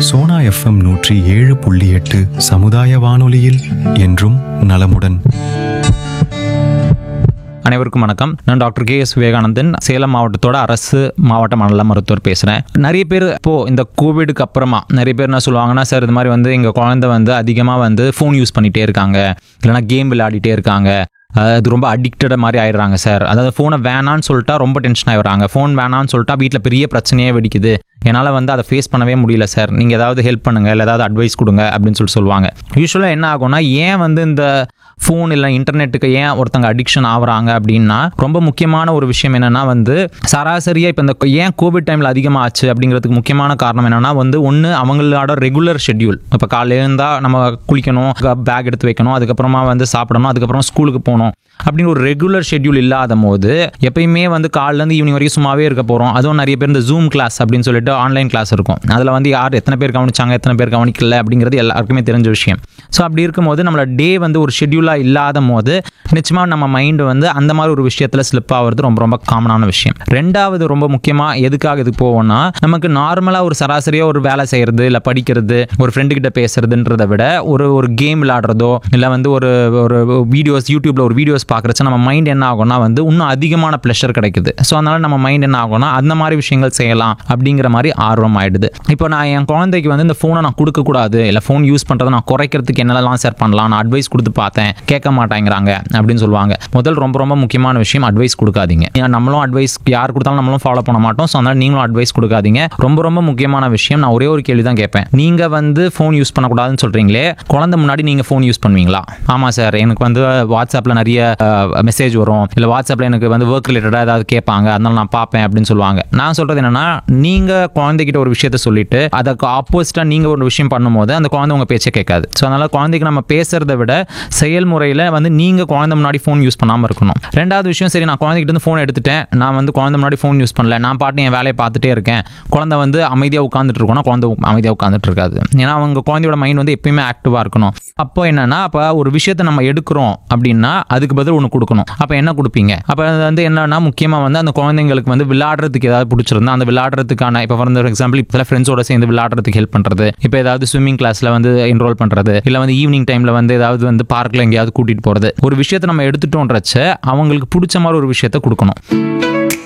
Sona FM நூற்றி ஏழு புள்ளி எட்டு சமுதாய வானொலியில் என்றும் நலமுடன் அனைவருக்கும் வணக்கம் நான் doctor K S Vivekanandan Salem மாவட்டத்தோட அரசு மாவட்ட மண்டல மருத்துவர் பேசுகிறேன் நிறைய பேர் இப்போ இந்த கோவிடுக்கு அப்புறமா நிறைய பேர் என்ன சொல்லுவாங்கன்னா சார் இது மாதிரி வந்து எங்கள் குழந்தை வந்து அதிகமாக வந்து ஃபோன் யூஸ் பண்ணிகிட்டே இருக்காங்க இல்லைனா கேம் விளையாடிட்டே இருக்காங்க அஹ் அது ரொம்ப அடிக்டட் மாதிரி ஆயிடுறாங்க சார் அதாவது ஃபோனை வேணான்னு சொல்லிட்டா ரொம்ப டென்ஷன் ஆயிடுறாங்க ஃபோன் வேணான்னு சொல்லிட்டா வீட்டில் பெரிய பிரச்சனையே வெடிக்குது என்னால் வந்து அதை ஃபேஸ் பண்ணவே முடியல சார் நீங்கள் ஏதாவது ஹெல்ப் பண்ணுங்க இல்லை ஏதாவது அட்வைஸ் கொடுங்க அப்படின்னு சொல்லிட்டு சொல்லுவாங்க யூஸ்வலாக என்ன ஆகும்னா ஏன் வந்து இந்த ஃபோன் இல்லை இன்டர்நெட்டுக்கு ஏன் ஒருத்தங்க அடிக்ஷன் ஆகுறாங்க அப்படின்னா ரொம்ப முக்கியமான ஒரு விஷயம் என்னன்னா வந்து சராசரியாக இப்போ இந்த ஏன் கோவிட் டைமில் அதிகமாக ஆச்சு அப்படிங்கிறதுக்கு முக்கியமான காரணம் என்னன்னா வந்து ஒன்று அவங்களோட ரெகுலர் ஷெட்யூல் இப்போ காலையில இருந்தால் நம்ம குளிக்கணும் பேக் எடுத்து வைக்கணும் அதுக்கப்புறமா வந்து சாப்பிடணும் அதுக்கப்புறம் ஸ்கூலுக்கு போகணும் அப்படின்னு ஒரு ரெகுலர் ஷெட்யூல் இல்லாத போது எப்பயுமே வந்து காலிலேருந்து ஈவினிங் வரைக்கும் சும்மாவே இருக்க போகிறோம் அதுவும் நிறைய பேர் இந்த ஜூம் கிளாஸ் அப்படின்னு சொல்லிட்டு ஆன்லைன் கிளாஸ் இருக்கும் அதில் வந்து யார் எத்தனை பேர் கவனிச்சாங்க எத்தனை பேர் கவனிக்கல அப்படிங்கிறது எல்லாருக்குமே தெரிஞ்ச விஷயம் ஸோ அப்படி இருக்கும்போது நம்மளோட டே வந்து ஒரு ஷெட்யூலாக இல்லாத போது நிச்சயமாக நம்ம மைண்டு வந்து அந்த மாதிரி ஒரு விஷயத்தில் ஸ்லிப் ஆகிறது ரொம்ப ரொம்ப காமனான விஷயம் ரெண்டாவது ரொம்ப முக்கியமாக எதுக்காக இது போவோம்னா நமக்கு நார்மலாக ஒரு சராசரியாக ஒரு வேலை செய்கிறது இல்லை படிக்கிறது ஒரு ஃப்ரெண்டு கிட்ட பேசுறதுன்றதை விட ஒரு ஒரு கேம் விளையாடுறதோ இல்லை வந்து ஒரு ஒரு வீடியோஸ் யூடியூப்ல ஒரு வீடியோஸ் பார்க்குறச்ச நம்ம மைண்ட் என்ன ஆகும்னா வந்து இன்னும் அதிகமான ப்ளஷர் கிடைக்குது ஸோ அதனால நம்ம மைண்ட் என்ன ஆகும்னா அந்த மாதிரி விஷயங்கள் செய்யலாம் அப்படிங்கிற மாதிரி ஆர்வம் ஆயிடுது இப்போ நான் என் குழந்தைக்கு வந்து இந்த ஃபோனை நான் கொடுக்கக்கூடாது இல்லை ஃபோன் யூஸ் பண்ணுறதை நான் குறைக்கிறதுக்கு என்னெல்லாம் சார் பண்ணலாம் நான் அட்வைஸ் கொடுத்து பார்த்தேன் கேட்க மாட்டேங்கிறாங்க அப்படின்னு சொல்லுவாங்க முதல் ரொம்ப ரொம்ப முக்கியமான விஷயம் அட்வைஸ் கொடுக்காதீங்க ஏன்னா நம்மளும் அட்வைஸ் யார் கொடுத்தாலும் நம்மளும் ஃபாலோ பண்ண மாட்டோம் ஸோ அதனால நீங்களும் அட்வைஸ் கொடுக்காதீங்க ரொம்ப ரொம்ப முக்கியமான விஷயம் நான் ஒரே ஒரு கேள்வி தான் கேட்பேன் நீங்க வந்து ஃபோன் யூஸ் பண்ணக்கூடாதுன்னு சொல்றீங்களே குழந்தை முன்னாடி நீங்க ஃபோன் யூஸ் பண்ணுவீங்களா ஆமா சார் எனக்கு வந்து வாட்ஸ்அப்ல நிறைய மெசேஜ் வரும் இல்ல வாட்ஸ்அப்ல எனக்கு வந்து ஒர்க் ரிலேட்டடா ஏதாவது கேட்பாங்க அதனால நான் பார்ப்பேன் அப்படின்னு சொல்லுவாங்க நான் சொல்றது என்னன்னா நீங்க குழந்தைகிட்ட ஒரு விஷயத்த சொல்லிட்டு அதுக்கு ஆப்போசிட்டா நீங்க ஒரு விஷயம் பண்ணும்போது அந்த குழந்தை உங்க பேச்சை கேட்காது ஸோ அதனால குழந்தைக்கு நம்ம பேசுறதை விட செயல்முறையில வந்து நீங்க குழந்தை முன்னாடி ஃபோன் யூஸ் பண்ணாம இருக்கணும் ரெண்டாவது விஷயம் சரி நான் குழந்தைகிட்ட இருந்து ஃபோன் எடுத்துட்டேன் நான் வந்து குழந்தை முன்னாடி ஃபோன் யூஸ் பண்ணல நான் பாட்டு என் வேலையை பார்த்துட்டே இருக்கேன் குழந்தை வந்து அமைதியாக உட்காந்துட்டு இருக்கோம்னா குழந்தை அமைதியாக உட்காந்துட்டு இருக்காது ஏன்னா அவங்க குழந்தையோட மைண்ட் வந்து எப்பயுமே ஆக்டிவாக இருக்கணும் அப்போ என்னன்னா அப்போ ஒரு விஷயத்தை நம்ம எடுக்கிறோம் அப்படின்னா அதுக்கு பதில் ஒன்று கொடுக்கணும் அப்போ என்ன கொடுப்பீங்க அப்போ அது வந்து என்னன்னா முக்கியமாக வந்து அந்த குழந்தைங்களுக்கு வந்து விளையாடுறதுக்கு ஏதாவது பிடிச்சிருந்தா அந்த விளையாடுறதுக்கான இப்போ ஃபார் எக்ஸாம்பிள் இப்போ ஃப்ரெண்ட்ஸோட சேர்ந்து விளையாடுறதுக்கு ஹெல்ப் பண்ணுறது இப்போ ஏதாவது ஸ்விம்மிங் கிளாஸில் வந்து என்ரோல் பண்ணுறது இல்லை வந்து ஈவினிங் டைமில் வந்து ஏதாவது வந்து பார்க்கில் எங்கேயாவது கூட்டிகிட்டு போகிறது ஒரு விஷயத்தை நம்ம எடுத்துட்டோன்றச்ச அவங்களுக்கு பிடிச்ச மாதிரி ஒரு விஷயத்த கொடுக்கணும்